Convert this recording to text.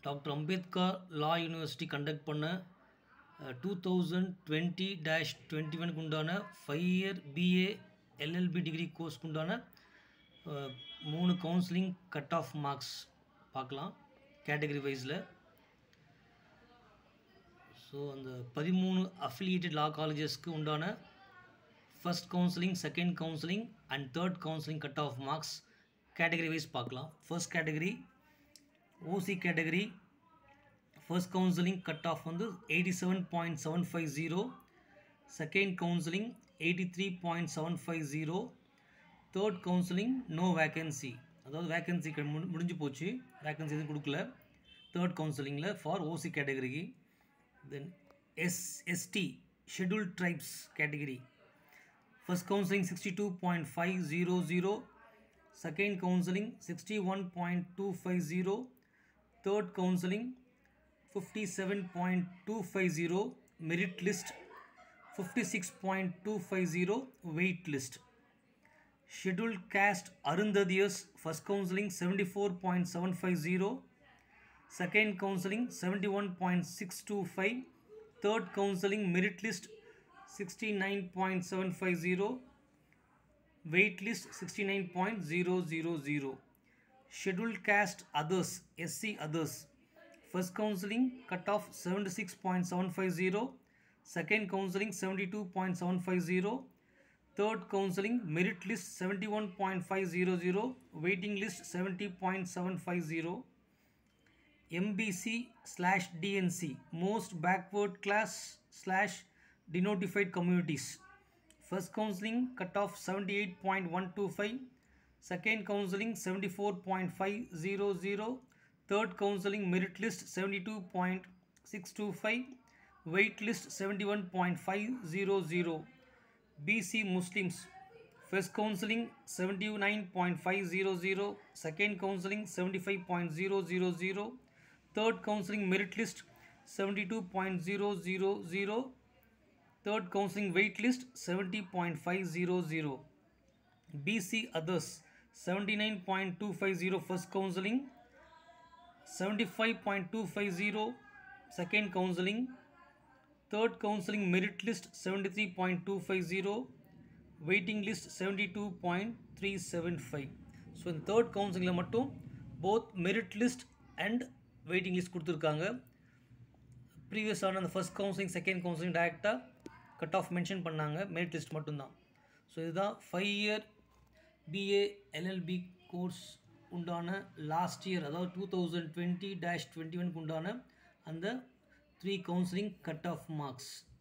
Doctor Ambedkar law university conduct பண்ண two thousand twenty dash twenty ஒனுக்கு உண்டான five year BA LLB degree கோர்ஸ்க்கு உண்டான அஹ், மூணு கவுன்சிலிங் கட் ஆஃப் மார்க்ஸ் பார்க்கலாம் கேட்டகரி வைஸில் ஸோ அந்த பதிமூணு அஃபிலியேட்டட் லா காலேஜஸ்க்கு உண்டான first counselling second counselling and third counselling cut off marks category wise பார்க்கலாம் first category OC category first counselling cut off வந்து eighty seven point seven five zero second counselling eighty three point seven five zero third counselling no vacancy அதாவது vacancy முடிஞ்சு போச்சு vacancy எதுவும் கொடுக்கல third கவுன்சிலிங்கில் for OC கேட்டகரிக்கு then S ST scheduled tribes category first counselling sixty two point five zero zero second counselling sixty one point two five zero third counselling fifty seven point two five zero merit list fifty six point two five zero wait list scheduled caste Arunthathiyars first counselling seventy four point seven five zero second counselling seventy one point six two five third counselling merit list sixty nine point seven five zero wait list sixty nine point zero zero zero scheduled caste others SC others first counselling cut off seventy six point seven five zero second counselling seventy two point seven five zero third counselling merit list seventy one point five zero zero waiting list seventy point seven five zero MBC slash DNC, most backward class slash denotified communities. First counseling cutoff 78.125, second counseling 74.500, third counseling merit list 72.625, wait list 71.500. BC Muslims First counseling 79.500, second counseling 75.000, third counseling merit list 72.000, third counseling wait list 70.500. BC others 79.250 first counseling, 75.250 second counseling, third counseling merit list 73.250 waiting list seventy two point three seven five so இந்த third கவுன்சிலிங்கில் மட்டும் both merit list and waiting list கொடுத்துருக்காங்க ப்ரீவியஸான அந்த first counselling second counselling டேரெக்டாக cut off mention பண்ணாங்க merit list மட்டும்தான் so இதுதான் five year BA LLB course உண்டான லாஸ்ட் இயர் அதாவது two thousand twenty dash twenty ஒனுக்கு உண்டான அந்த three counselling cut off marks